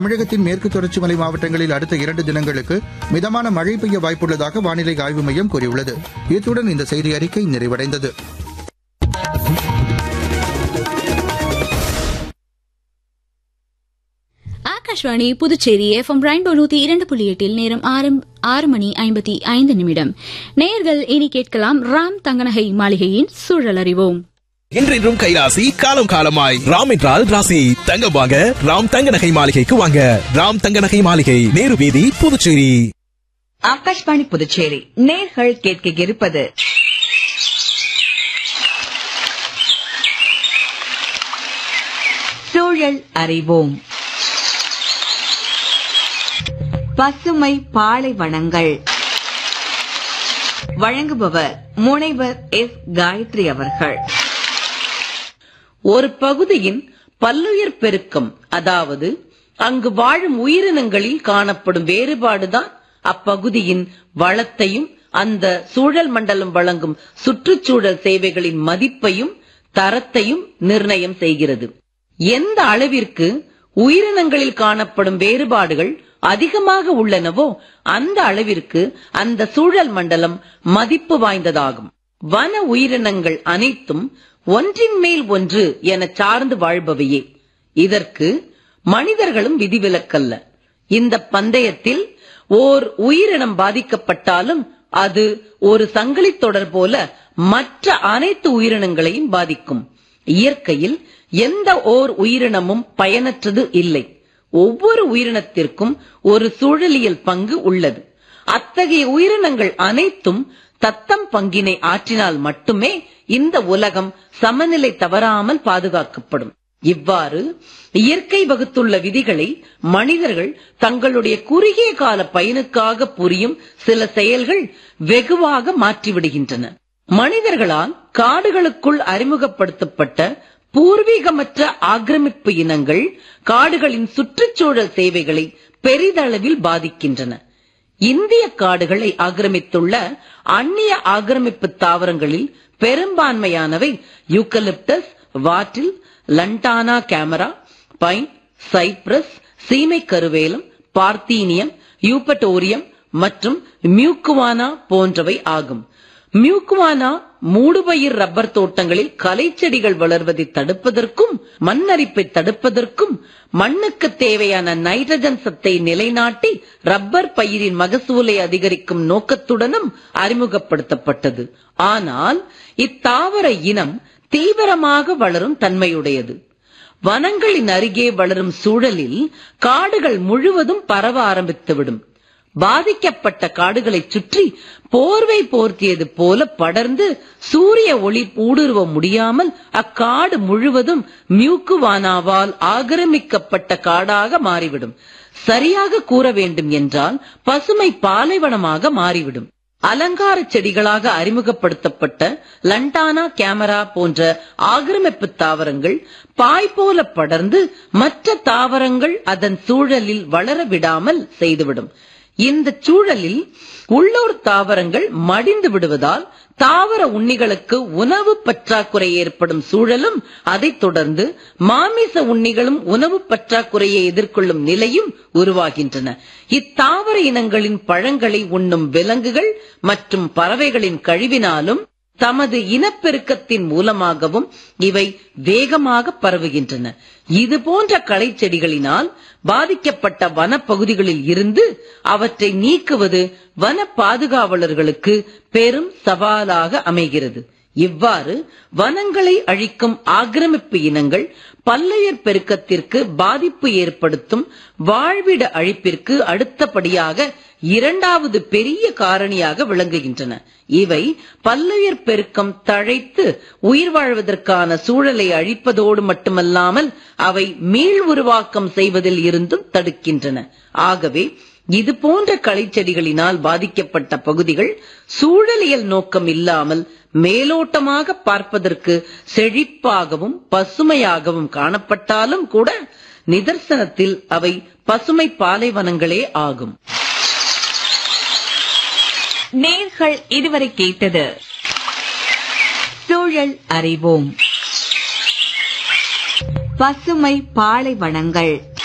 தமிழகத்தின் மேற்கு தொடர்ச்சி மலை மாவட்டங்களில் அடுத்த இரண்டு தினங்களுக்கு மிதமான மழை பெய்ய வாய்ப்புள்ளதாக வானிலை ஆய்வு மையம் கூறியுள்ளது இத்துடன் இந்த செய்தி அறிக்கை நிறைவடைந்தது ஆகாஷ்வாணி புதுச்சேரி எஃப்எம் ரெயின்போ நூத்தி இரண்டு புள்ளி எட்டில் நேரம் ஆறு ஆறு மணி ஐம்பத்தி ஐந்து நிமிடம் நேயர்கள் இனி கேட்கலாம் ராம் தங்கநகை மாளிகையின் சூழல் அறிவோம் என்றென்றும் கைராசி காலம் காலமாய் ராம் என்றால் ராசி தங்கம் வாங்க ராம் தங்க நகை மாளிகைக்கு வாங்க ராம் தங்க நகை மாளிகை நேரு வீதி புதுச்சேரி ஆகாஷ்வாணி புதுச்சேரி நேர்கள் கேட்க இருப்பது சூழல் அறிவோம் பசுமை பாலைவனங்கள் வழங்குபவர் முனைவர் எஸ் காயத்ரி அவர்கள் ஒரு பகுதியின் பல்லுயிர் பெருக்கம் அதாவது அங்கு வாழும் உயிரினங்களில் காணப்படும் வேறுபாடுதான் அப்பகுதியின் வளத்தையும் அந்த சூழல் மண்டலம் வழங்கும் சுற்றுச்சூழல் சேவைகளின் மதிப்பையும் தரத்தையும் நிர்ணயம் செய்கிறது எந்த அளவிற்கு உயிரினங்களில் காணப்படும் வேறுபாடுகள் அதிகமாக உள்ளனவோ அந்த அளவிற்கு அந்த சூழல் மண்டலம் மதிப்பு வாய்ந்ததாகும் வன உயிரினங்கள் அனைத்தும் ஒன்றின் மேல் ஒன்று என சார்ந்து வாழ்பவையே இதற்கு மனிதர்களும் விதிவிலக்கல்ல இந்த பந்தயத்தில் ஓர் உயிரினம் பாதிக்கப்பட்டாலும் அது ஒரு சங்கிலித் தொடர் போல மற்ற அனைத்து உயிரினங்களையும் பாதிக்கும் இயற்கையில் எந்த ஓர் உயிரினமும் பயனற்றது இல்லை ஒவ்வொரு உயிரினத்திற்கும் ஒரு சூழலியல் பங்கு உள்ளது அத்தகைய உயிரினங்கள் அனைத்தும் தத்தம் பங்கினை ஆற்றினால் மட்டுமே இந்த உலகம் சமநிலை தவறாமல் பாதுகாக்கப்படும் இவ்வாறு இயற்கை வகுத்துள்ள விதிகளை மனிதர்கள் தங்களுடைய குறுகிய கால பயனுக்காக புரியும் சில செயல்கள் வெகுவாக மாற்றிவிடுகின்றன மனிதர்களால் காடுகளுக்குள் அறிமுகப்படுத்தப்பட்ட பூர்வீகமற்ற ஆக்கிரமிப்பு இனங்கள் காடுகளின் சுற்றுச்சூழல் சேவைகளை பெரிதளவில் பாதிக்கின்றன இந்திய காடுகளை ஆக்கிரமித்துள்ள அந்நிய ஆக்கிரமிப்பு தாவரங்களில் பெரும்பான்மையானவை யூக்கலிப்டஸ் வாட்டில் லண்டானா கேமரா பைன் சைப்ரஸ் சீமை கருவேலம் பார்த்தீனியம் யூபட்டோரியம் மற்றும் மியூக்குவானா போன்றவை ஆகும் மியூக்குவானா மூடுபயிர் ரப்பர் தோட்டங்களில் கலைச்செடிகள் வளர்வதை தடுப்பதற்கும் மண்ணரிப்பை தடுப்பதற்கும் மண்ணுக்கு தேவையான நைட்ரஜன் சத்தை நிலைநாட்டி ரப்பர் பயிரின் மகசூலை அதிகரிக்கும் நோக்கத்துடனும் அறிமுகப்படுத்தப்பட்டது ஆனால் இத்தாவர இனம் தீவிரமாக வளரும் தன்மையுடையது வனங்களின் அருகே வளரும் சூழலில் காடுகள் முழுவதும் பரவ ஆரம்பித்துவிடும் பாதிக்கப்பட்ட காடுகளைச் சுற்றி போர்வை போர்த்தியது போல படர்ந்து சூரிய ஒளி ஊடுருவ முடியாமல் அக்காடு முழுவதும் மியூக்குவானாவால் ஆக்கிரமிக்கப்பட்ட காடாக மாறிவிடும் சரியாக கூற வேண்டும் என்றால் பசுமை பாலைவனமாக மாறிவிடும் அலங்கார செடிகளாக அறிமுகப்படுத்தப்பட்ட லண்டானா கேமரா போன்ற ஆக்கிரமிப்பு தாவரங்கள் பாய் போல படர்ந்து மற்ற தாவரங்கள் அதன் சூழலில் வளர விடாமல் செய்துவிடும் இந்த சூழலில் உள்ளூர் தாவரங்கள் மடிந்து விடுவதால் தாவர உண்ணிகளுக்கு உணவு பற்றாக்குறை ஏற்படும் சூழலும் அதைத் தொடர்ந்து மாமிச உண்ணிகளும் உணவு பற்றாக்குறையை எதிர்கொள்ளும் நிலையும் உருவாகின்றன இத்தாவர இனங்களின் பழங்களை உண்ணும் விலங்குகள் மற்றும் பறவைகளின் கழிவினாலும் தமது இனப்பெருக்கத்தின் மூலமாகவும் இவை வேகமாக பரவுகின்றன இது போன்ற களை செடிகளினால் பாதிக்கப்பட்ட வனப்பகுதிகளில் இருந்து அவற்றை நீக்குவது வன பாதுகாவலர்களுக்கு பெரும் சவாலாக அமைகிறது இவ்வாறு வனங்களை அழிக்கும் ஆக்கிரமிப்பு இனங்கள் பல்லுயிர் பெருக்கத்திற்கு பாதிப்பு ஏற்படுத்தும் வாழ்விட அழிப்பிற்கு அடுத்தபடியாக இரண்டாவது பெரிய காரணியாக விளங்குகின்றன இவை பல்லுயிர் பெருக்கம் தழைத்து உயிர் வாழ்வதற்கான சூழலை அழிப்பதோடு மட்டுமல்லாமல் அவை மீள் உருவாக்கம் செய்வதில் இருந்தும் தடுக்கின்றன ஆகவே இது போன்ற களைச்செடிகளினால் பாதிக்கப்பட்ட பகுதிகள் சூழலியல் நோக்கம் இல்லாமல் மேலோட்டமாக பார்ப்பதற்கு செழிப்பாகவும் பசுமையாகவும் காணப்பட்டாலும் கூட நிதர்சனத்தில் அவை பசுமை பாலைவனங்களே ஆகும் நேர்கள் இதுவரை கேட்டது சூழல் அறிவோம் பசுமை பாலைவனங்கள்